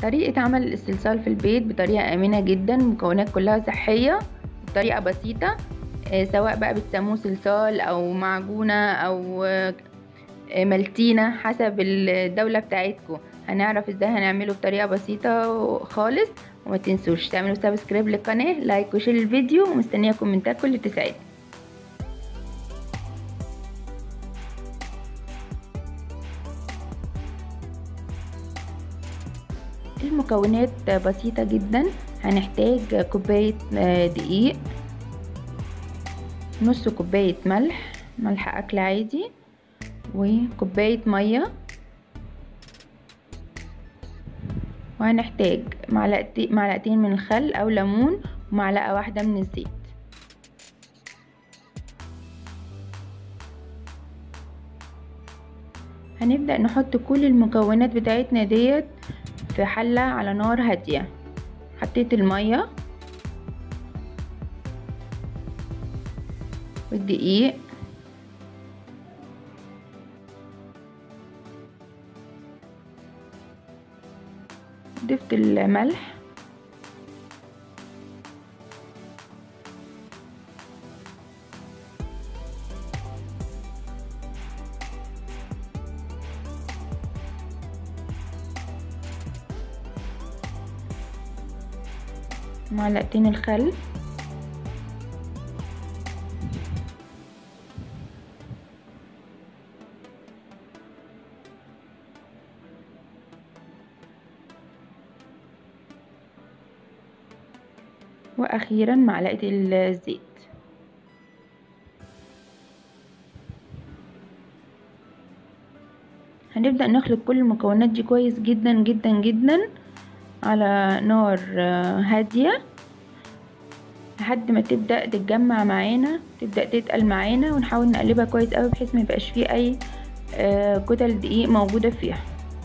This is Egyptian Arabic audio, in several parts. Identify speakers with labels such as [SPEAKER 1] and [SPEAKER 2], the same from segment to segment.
[SPEAKER 1] طريقة عمل الاستلصال في البيت بطريقة آمنة جدا مكونات كلها صحية بطريقة بسيطة آه، سواء بقى بتسموه صلصال أو معجونة أو آه، ملتينة حسب الدولة بتاعتكم هنعرف ازاي هنعمله بطريقة بسيطة خالص وما تنسوش تعملوا سبسكرايب للقناة لايك وشير الفيديو ومستنية كومنتاتكم اللي تساعدني المكونات بسيطة جدا هنحتاج كوباية دقيق نص كوباية ملح ملح أكل عادي وكوباية مية وهنحتاج معلقتين معلقتين من الخل أو ليمون ومعلقة واحدة من الزيت هنبدأ نحط كل المكونات بتاعتنا ديت في حلة على نار هادية حطيت المية والدقيق ضفت الملح معلقتين الخل واخيرا معلقه الزيت هنبدا نخلط كل المكونات دي كويس جدا جدا جدا على نار هاديه لحد ما تبدا تتجمع معانا تبدا تتقل معانا ونحاول نقلبها كويس قوي بحيث ما يبقاش فيه اي كتل دقيق موجوده فيها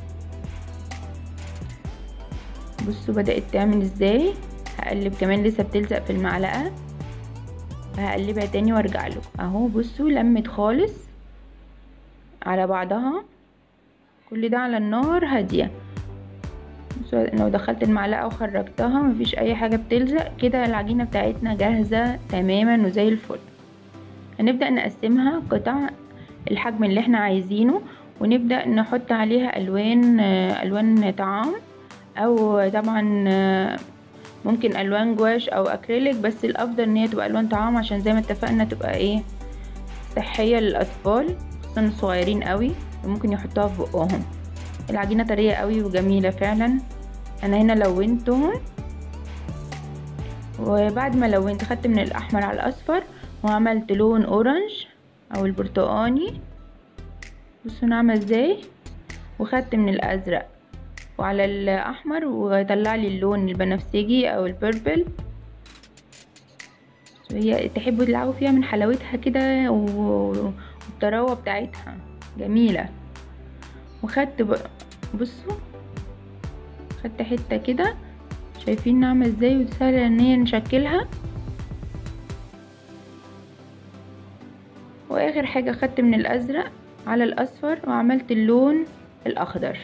[SPEAKER 1] بصوا بدات تعمل ازاي هقلب كمان لسه بتلزق في المعلقه هقلبها تاني وارجع له اهو بصوا لمت خالص على بعضها كل ده على النار هاديه لو دخلت المعلقه وخرجتها مفيش اي حاجه بتلزق كده العجينه بتاعتنا جاهزه تماما وزي الفل هنبدا نقسمها قطع الحجم اللي احنا عايزينه ونبدا نحط عليها الوان الوان طعام او طبعا ممكن الوان جواش او اكريليك بس الافضل ان هي تبقى الوان طعام عشان زي ما اتفقنا تبقى ايه صحيه للاطفال خصوصا الصغيرين قوي ممكن يحطوها في بقهم العجينه طريه قوي وجميله فعلا انا هنا لونتهم وبعد ما لونت خدت من الاحمر على الاصفر وعملت لون اورنج او البرتقاني بصوا نعمل ازاي وخدت من الازرق وعلى الاحمر وطلع لي اللون البنفسجي او البربل هي تحبوا تلعبوا فيها من حلاوتها كده والطراوه بتاعتها جميله وخدت بصوا خدت حته كده شايفين نعمل ازاي وسهله ان هي نشكلها واخر حاجه خدت من الازرق على الاصفر وعملت اللون الاخضر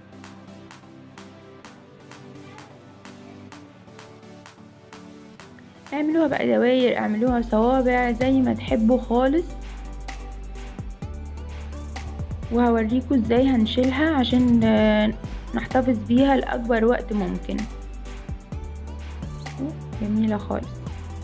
[SPEAKER 1] اعملوها بقى دواير اعملوها صوابع زي ما تحبوا خالص وهوريكم ازاي هنشيلها عشان نحتفظ بيها لاكبر وقت ممكن جميله خالص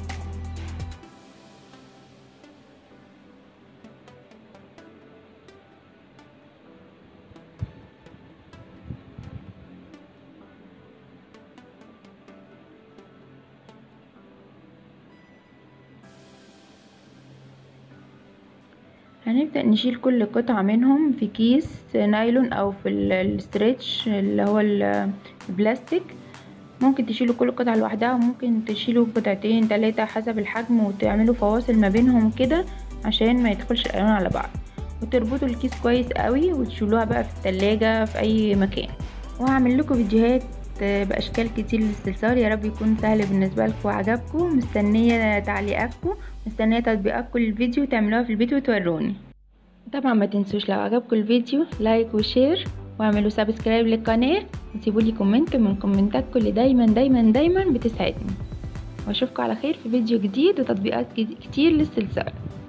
[SPEAKER 1] هنبدأ نشيل كل قطعة منهم في كيس نايلون او في الستريتش اللي هو البلاستيك ممكن تشيلوا كل قطعة لوحدها وممكن تشيلوا قطعتين تلاتة حسب الحجم وتعملوا فواصل ما بينهم كده عشان ما يدخلش الالوان على بعض وتربطوا الكيس كويس قوي وتشيلوها بقى في التلاجة في اي مكان وهعمل لكم فيديوهات باشكال كتير للاستلصال يا رب يكون سهل بالنسبه لكم وعجبكم مستنيه تعليقاتكم مستنيه تطبيقاتكم للفيديو تعملوها في البيت وتوروني طبعا ما تنسوش لو عجبكم الفيديو لايك وشير واعملوا سبسكرايب للقناة وسيبوا لي كومنت من كومنتاتكم اللي دايما دايما دايما بتسعدني واشوفكم على خير في فيديو جديد وتطبيقات كتير للسلسال